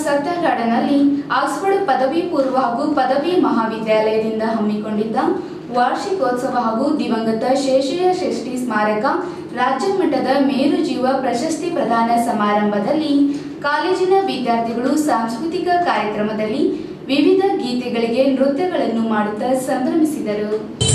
ಸತ್ಯಗಾಡನಲ್ಲಿ Oxford ಪದವಿ ಪೂರ್ವ ಹಾಗೂ ಪದವಿ ಮಹಾವಿದ್ಯಾಲಯದಿಂದ ಹಮ್ಮಿಕೊಂಡಿದ್ದ ವಾರ್ಷಿಕೋತ್ಸವ ಹಾಗೂ ದಿವಂಗತ ಶೇಷಯ್ಯ ಷಷ್ಠಿ ಸ್ಮಾರಕ ರಾಜ್ಯ ಮಟ್ಟದ ಮೇರು ಜೀವ ಪ್ರಶಸ್ತಿ ಪ್ರದಾನ ಸಮಾರಂಭದಲ್ಲಿ ಕಾಲೇಜಿನ ವಿದ್ಯಾರ್ಥಿಗಳು ಸಾಂಸ್ಕೃತಿಕ ಕಾರ್ಯಕ್ರಮದಲ್ಲಿ ವಿವಿಧ ಗೀತೆಗಳಿಗೆ ನೃತ್ಯಗಳನ್ನು ಮಾಡುತ್ತಾ ಸಂಭ್ರಮಿಸಿದರು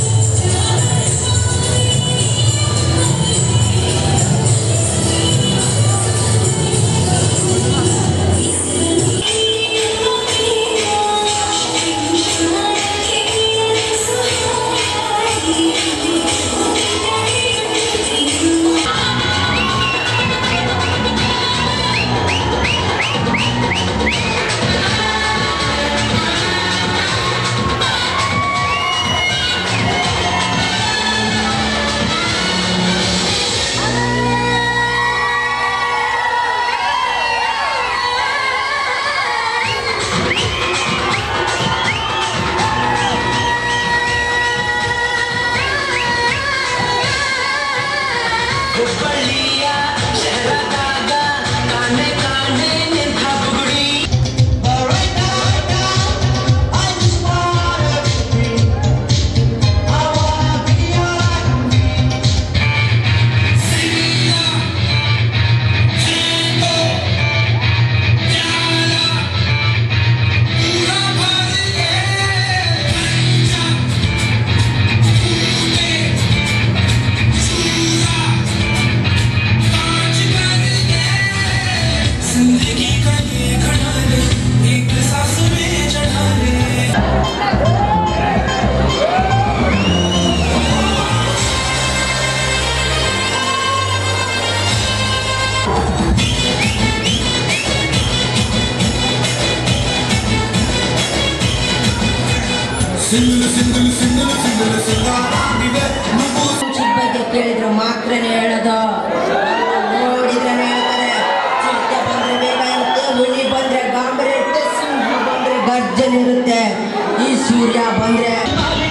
ಹುಬ್ಬಳ್ಳಿಯ ಶಹರದಾಗ ಕಾಣೆ ಕಾಣೆ ನಿಂತ ಬುಗುಡಿ जिंदगी का ये घड़ा ले एक सांस में चढ़ा ले ಸಿಂಗಲ್ ಸಿಂಗಲ್ ಸಿಂಗಲ್ ಸಿಂಗಲ್ ಸಿಂಗಾರಾಗಿದೆ ನುಗ್ಗು ಚಿಕ್ಕ ಬಗ್ಗೆ ಕೇಳಿದ್ರೆ ಮಾತ್ರನೇ ಹೇಳೋದು ನೋಡಿದ್ರೆ ಹೇಳ್ತಾರೆ ಚಿರತೆ ಬಂದ್ರೆ ಬೇಗ ಇರುತ್ತೆ ಹುಲಿ ಬಂದ್ರೆ ಗಾಂಬರಿ ಇರುತ್ತೆ ಸಿಂಹ ಬಂದ್ರೆ ಗರ್ಜನ್ ಇರುತ್ತೆ ಈ ಸೂರ್ಯ ಬಂದ್ರೆ